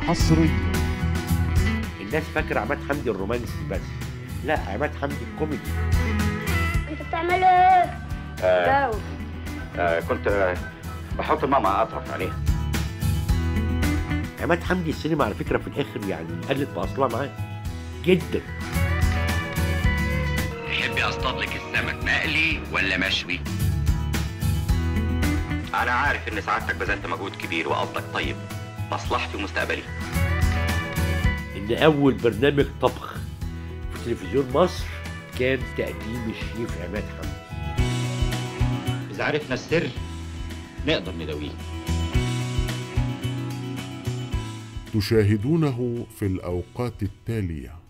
حصريا الناس فاكره عماد حمدي الرومانسي بس لا عماد حمدي الكوميدي انت بتعمل ايه؟ آه جاوب آه كنت آه بحط ماما اطرف عليها عماد حمدي السينما على فكره في الاخر يعني قلت باصلها معاه جدا تحبي اصطاد لك السمك مقلي ولا مشوي انا عارف ان سعادتك بذلت مجهود كبير وقصدك طيب مصلحتي ومستقبلي ان اول برنامج طبخ في تلفزيون مصر كان تقديم الشيف عماد حمدي إذا عرفنا السر نقدر نداويه تشاهدونه في الأوقات التالية